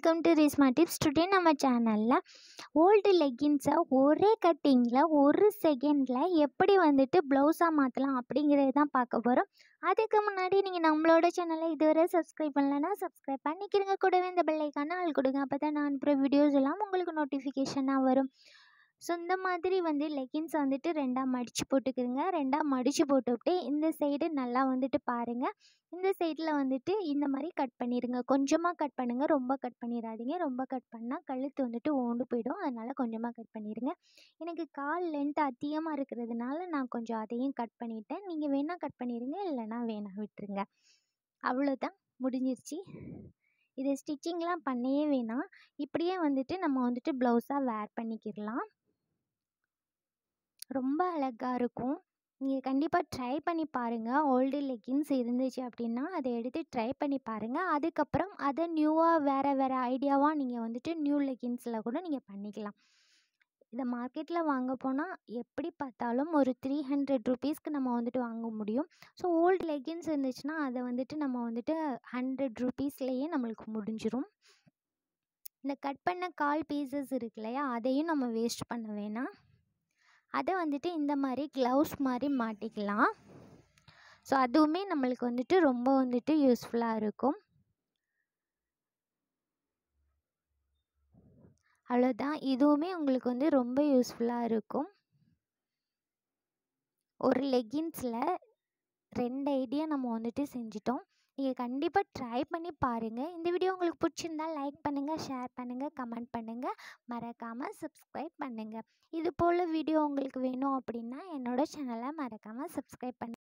welcome to Reesma tips today நம்ம சேனலில் old லெகின்ஸை ஒரே கட்டிங்கில் ஒரு செகண்டில் எப்படி வந்துட்டு ப்ளவுஸாக மாற்றலாம் அப்படிங்கிறது தான் பார்க்க போகிறோம் அதுக்கு முன்னாடி நீங்கள் நம்மளோட சேனலை இதுவரை சப்ஸ்கிரைப் பண்ணலைன்னா சப்ஸ்கிரைப் பண்ணிக்கிறங்க கூடவே இந்த பெல்லைக்கான ஆள் கொடுங்க அப்போ தான் நான் அனுப்புகிற வீடியோஸ் எல்லாம் உங்களுக்கு நோட்டிஃபிகேஷனாக வரும் ஸோ இந்த மாதிரி வந்து லெகின்ஸ் வந்துட்டு ரெண்டாக மடித்து போட்டுக்கிறங்க ரெண்டாக மடித்து போட்டுவிட்டு இந்த சைடு நல்லா வந்துட்டு பாருங்கள் இந்த சைடில் வந்துட்டு இந்த மாதிரி கட் பண்ணிடுங்க கொஞ்சமாக கட் பண்ணுங்கள் ரொம்ப கட் பண்ணிடாதீங்க ரொம்ப கட் பண்ணால் கழுத்து வந்துட்டு ஓண்டு போயிடும் அதனால் கொஞ்சமாக கட் பண்ணிடுங்க எனக்கு கால் லென்த் அதிகமாக இருக்கிறதுனால நான் கொஞ்சம் அதையும் கட் பண்ணிட்டேன் நீங்கள் வேணால் கட் பண்ணிடுங்க இல்லைனா வேணாம் விட்டுருங்க அவ்வளோதான் முடிஞ்சிருச்சு இது ஸ்டிச்சிங்லாம் பண்ணவே வேணாம் இப்படியே வந்துட்டு நம்ம வந்துட்டு ப்ளவுஸாக வேர் பண்ணிக்கிடலாம் ரொம்ப அழகாக இருக்கும் நீங்கள் கண்டிப்பாக ட்ரை பண்ணி பாருங்கள் ஓல்டு லெகின்ஸ் இருந்துச்சு அப்படின்னா அதை எடுத்து ட்ரை பண்ணி பாருங்கள் அதுக்கப்புறம் அதை நியூவாக வேறு வேறு ஐடியாவாக நீங்கள் வந்துட்டு நியூ லெகின்ஸில் கூட நீங்கள் பண்ணிக்கலாம் இதை மார்க்கெட்டில் வாங்க போனால் எப்படி பார்த்தாலும் ஒரு த்ரீ ஹண்ட்ரட் ருபீஸ்க்கு நம்ம வந்துட்டு வாங்க முடியும் ஸோ ஓல்டு லெகின்ஸ் இருந்துச்சுன்னா அதை வந்துட்டு நம்ம வந்துட்டு ஹண்ட்ரட் ருபீஸ்லேயே நம்மளுக்கு முடிஞ்சிடும் இந்த கட் பண்ண கால் பீசஸ் இருக்கு இல்லையா அதையும் நம்ம வேஸ்ட் பண்ண வேணாம் அதை வந்துட்டு இந்த மாதிரி க்ளவுஸ் மாதிரி மாட்டிக்கலாம் ஸோ அதுவுமே நம்மளுக்கு வந்துட்டு ரொம்ப வந்துட்டு யூஸ்ஃபுல்லாக இருக்கும் அவ்வளோதான் இதுவுமே உங்களுக்கு வந்து ரொம்ப யூஸ்ஃபுல்லாக இருக்கும் ஒரு லெகின்ஸில் ரெண்டு ஐடியா நம்ம வந்துட்டு செஞ்சிட்டோம் நீங்கள் கண்டிப்பாக ட்ரை பண்ணி பாருங்கள் இந்த வீடியோ உங்களுக்கு பிடிச்சிருந்தா லைக் பண்ணுங்கள் ஷேர் பண்ணுங்கள் கமெண்ட் பண்ணுங்கள் மறக்காமல் சப்ஸ்கிரைப் பண்ணுங்கள் இது போல் வீடியோ உங்களுக்கு வேணும் அப்படின்னா என்னோடய சேனலை மறக்காமல் சப்ஸ்கிரைப் பண்ணு